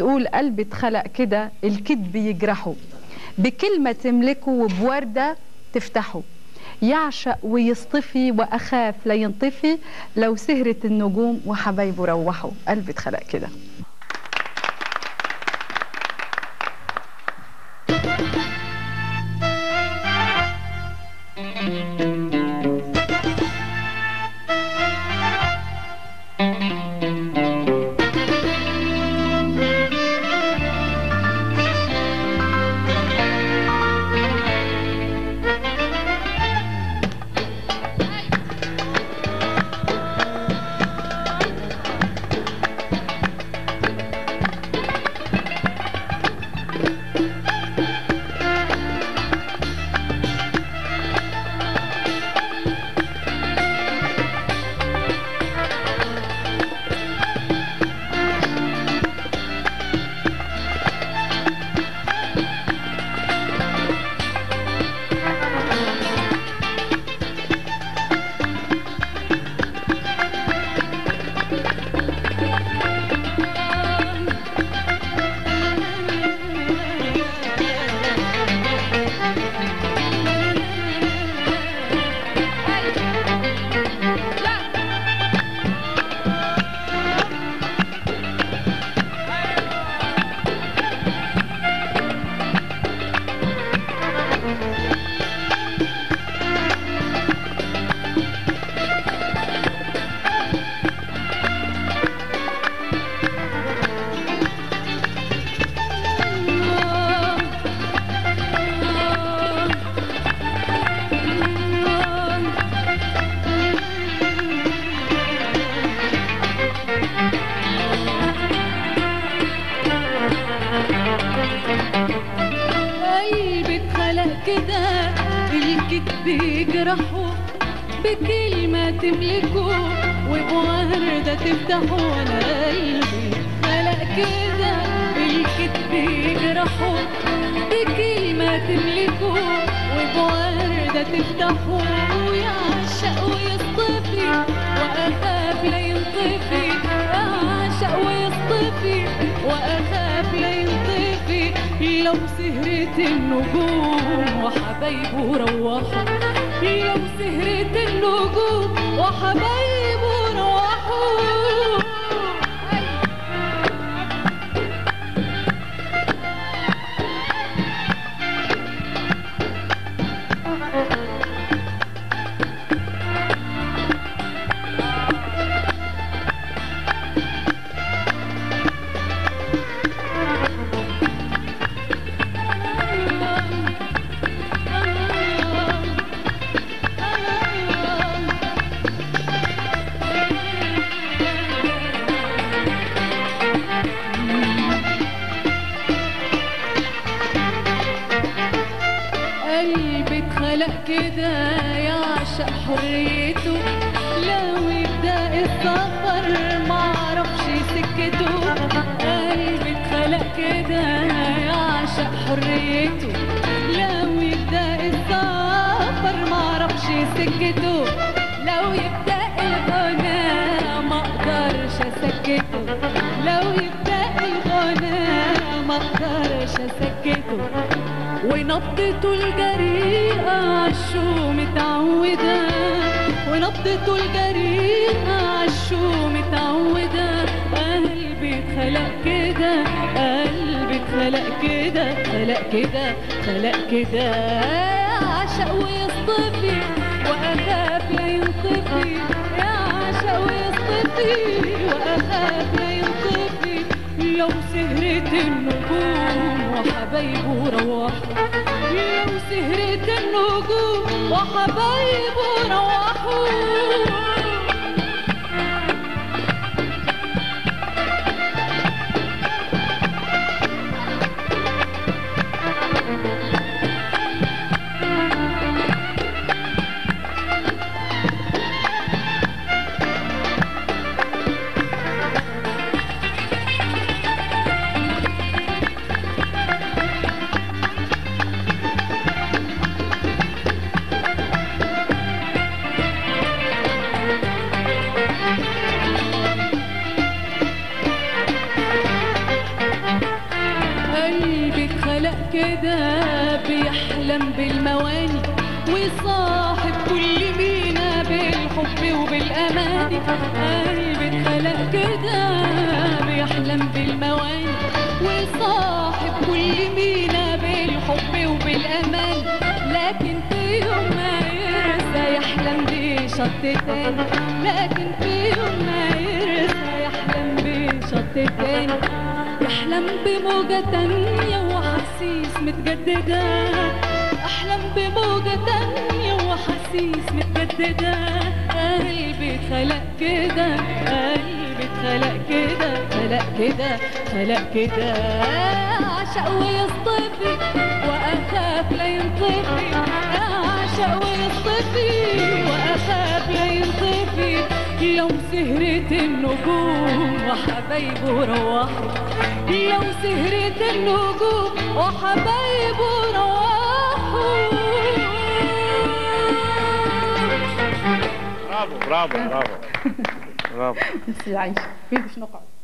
بتقول قلبي اتخلق كده الكذب يجرحه بكلمة تملكه وبوردة تفتحه يعشق ويصطفي وأخاف لا ينطفي لو سهرت النجوم وحبايبه روحوا قلبي اتخلق كده قلبي اتخلق كده الكذب يجرحه بكلمة تملكه وبوردة تفتحه وانا قلبي اتخلق كده الكذب يجرحه بكلمة تملكه وبوردة تفتحه ويعشق ويصطفي وأخاف لا ينطفي يعشق ويصطفي وأخاف لا ينطفي لو سهرت النجوم وحبايبه روحوا لو سهرت النجوم وحبايبه روحوا قلبي اتخلق كده يعشق حريته لو يبدأ السفر معرفش سكته قلبي اتخلق كده يعشق حريته لو يبدأ السفر معرفش سكته لو يبدأ الغنى ما اقدرش اسكته لو يبدأ الغنى ما اقدرش اسكته ونبضته الجريئة عالشو متعودة ونبضته الجريئة عالشو متعودة قلبي اتخلق كده قلبي اتخلق كده خلق كده خلق كده يعشق ويصطفي وأخاف لا ينطفي يعشق ويصطفي وأخاف لا ينطفي لو سهرت النجوم وحبايبه روحوا لو سهرت النجوم وحبايبه روحوا اتخلق كده بيحلم بالمواني ويصاحب كل مينا بالحب وبالأماني قلبي اتخلق كده بيحلم بالمواني ويصاحب كل مينا بالحب وبالأمان لكن في يوم ما يرسى يحلم بشط تاني لكن في يوم ما يرسى يحلم بشط تاني يحلم بموجة تانية وأحاسيس متجددة أحلم بموجة تانية وأحاسيس متجددة قلبي اتخلق كده قلبي اتخلق كده خلق كده خلق كده أعشق ويصطفي وأخاف لا ينطفي أعشق ويصطفي وأخاف لا ينطفي يوم سهرة النجوم وحبايبه روحوا يوم سهرة النجوم وحبايبه روحوا برافو برافو برافو برافو بس عايشة في باش نقعد